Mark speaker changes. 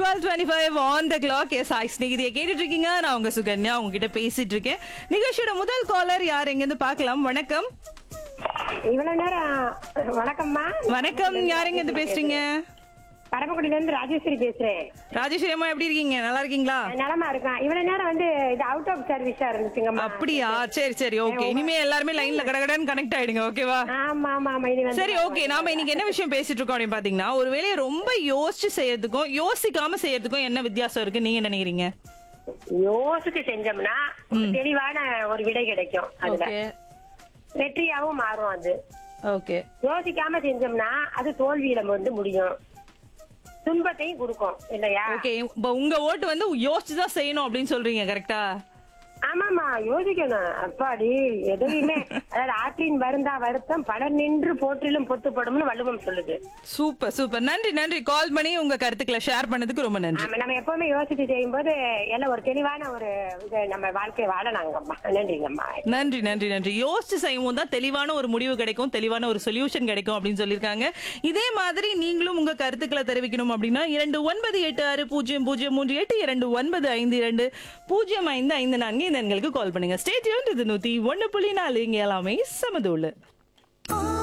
Speaker 1: twelve twenty five on the clock எஸ் ஐ ஸ்நேகிதியை கேட்டுட்டு இருக்கீங்க நான் உங்க சுகன்யா உங்ககிட்ட பேசிட்டு இருக்கேன் நிகழ்ச்சியோட முதல் காலர் யார் எங்கிருந்து பார்க்கலாம் வணக்கம்
Speaker 2: இவ்வளவு நேரம் வணக்கம்மா
Speaker 1: வணக்கம் யார் எங்கிருந்து பேசுறீங்க
Speaker 2: பரமக்குடியில இருந்து ராஜேஸ்வரி பேசுறேன்
Speaker 1: ராஜேஸ்வரி அம்மா எப்படி இருக்கீங்க நல்லா இருக்கீங்களா
Speaker 2: நலமா இருக்கேன் இவ்வளவு நேரம் வந்து இது அவுட் ஆஃப் சர்வீஸா இருந்துச்சுங்கம்மா
Speaker 1: அப்படியா சரி சரி ஓகே இனிமே எல்லாருமே லைன்ல கடகடன்னு கனெக்ட் ஆயிடுங்க ஓகேவா
Speaker 2: ஆமா ஆமா ஆமா இனி வந்து
Speaker 1: சரி ஓகே நாம இன்னைக்கு என்ன விஷயம் பேசிட்டு இருக்கோம் அப்படின்னு பாத்தீங்கன்னா ஒரு வேலையை ரொம்ப யோசிச்சு செய்யறதுக்கும் யோசிக்காம செய்யறதுக்கும் என்ன வித்தியாசம் இருக்கு நீங்க என்ன நினைக்கிறீங்க
Speaker 2: யோசிச்சு செஞ்சோம்னா ஒரு தெளிவான ஒரு விடை கிடைக்கும் அதுல
Speaker 1: ஓகே
Speaker 2: வெற்றியாவும் மாறும் அது
Speaker 1: ஓகே
Speaker 2: யோசிக்காம செஞ்சோம்னா அது தோல்வியில வந்து முடியும் துன்பத்தையும் கொடுக்கும் இல்லையா
Speaker 1: ஓகே இப்ப உங்க ஓட்டு வந்து யோசிச்சு தான் செய்யணும் அப்படின்னு சொல்றீங்க கரெக்டா
Speaker 2: ஆமாமா யோசிக்கணும் அப்பாடி எதுவுமே அதாவது ஆற்றின் வருந்தா வருத்தம் பலர் நின்று போற்றிலும் பொத்துப்படும்னு வள்ளுவம் சொல்லுது
Speaker 1: சூப்பர் சூப்பர் நன்றி நன்றி கால் பண்ணி உங்க கருத்துக்களை ஷேர் பண்ணதுக்கு ரொம்ப நன்றி
Speaker 2: ஆமா, நம்ம எப்பவுமே யோசிச்சு செய்யும்போது எல்லாம் ஒரு தெளிவான ஒரு இது நம்ம வாழ்க்கையை வாழலாங்கம்மா நன்றிங்கம்மா
Speaker 1: நன்றி நன்றி நன்றி யோசிச்சு செய்யும் தான் தெளிவான ஒரு முடிவு கிடைக்கும் தெளிவான ஒரு சொல்யூஷன் கிடைக்கும் அப்படின்னு சொல்லியிருக்காங்க இதே மாதிரி நீங்களும் உங்க கருத்துக்களை தெரிவிக்கணும் அப்படின்னா இரண்டு ஒன்பது எட்டு ஆறு பூஜ்ஜியம் பூஜ்ஜியம் மூன்று எட்டு இரண்டு ஒன்பது ஐந்து இரண்டு பூஜ்ஜியம் ஐந்து ஐந்து நான்கு இந்த எண்களுக்கு கால் பண்ணுங்க ஸ்டேட்யூன் இது நூத்தி ஒன்னு புள்ளி நாலு இங்க எல்லாமே சமதூள்